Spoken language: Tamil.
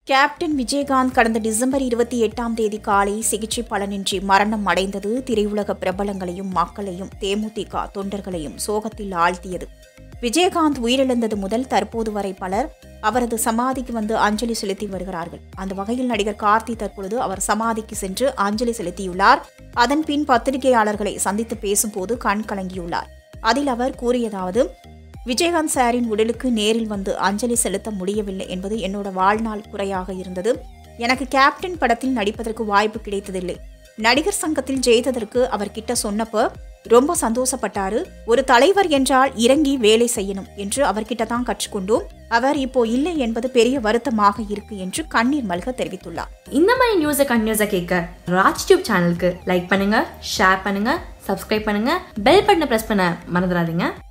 கேப்டன் விஜயகாந்த் கடந்த டிசம்பர் இருபத்தி எட்டாம் தேதி காலை சிகிச்சை பலனின்றி மரணம் அடைந்தது திரையுலக பிரபலங்களையும் மக்களையும் தேமுதிக தொண்டர்களையும் சோகத்தில் ஆழ்த்தியது விஜயகாந்த் உயிரிழந்தது முதல் தற்போது வரை பலர் அவரது சமாதிக்கு வந்து அஞ்சலி செலுத்தி வருகிறார்கள் அந்த வகையில் நடிகர் கார்த்தி தற்பொழுது அவர் சமாதிக்கு சென்று அஞ்சலி செலுத்தியுள்ளார் அதன் பின் பத்திரிகையாளர்களை சந்தித்து பேசும்போது கண் கலங்கியுள்ளார் அதில் அவர் கூறியதாவது விஜயகாந்த் சாரின் உடலுக்கு நேரில் வந்து அஞ்சலி செலுத்த முடியவில்லை என்பது என்னோட வாழ்நாள் குறையாக இருந்தது எனக்கு கேப்டன் படத்தில் நடிப்பதற்கு வாய்ப்பு கிடைத்ததில்லை நடிகர் சங்கத்தில் ஜெயித்ததற்கு அவர்கிட்ட சொன்னப்போ ரொம்ப சந்தோஷப்பட்டாரு ஒரு தலைவர் என்றால் இறங்கி வேலை செய்யணும் என்று அவர்கிட்ட தான் கற்றுக்கொண்டோம் அவர் இப்போ இல்லை என்பது பெரிய வருத்தமாக இருக்கு என்று கண்ணீர் மல்க தெரிவித்துள்ளார் இந்த மாதிரி நியூஸை கண்டினியூஸாக கேட்க ராஜ் டியூப் சேனலுக்கு லைக் பண்ணுங்க ஷேர் பண்ணுங்க சப்ஸ்கிரைப் பண்ணுங்க பெல் பட்டனை ப்ரெஸ் பண்ண மறந்துடாதீங்க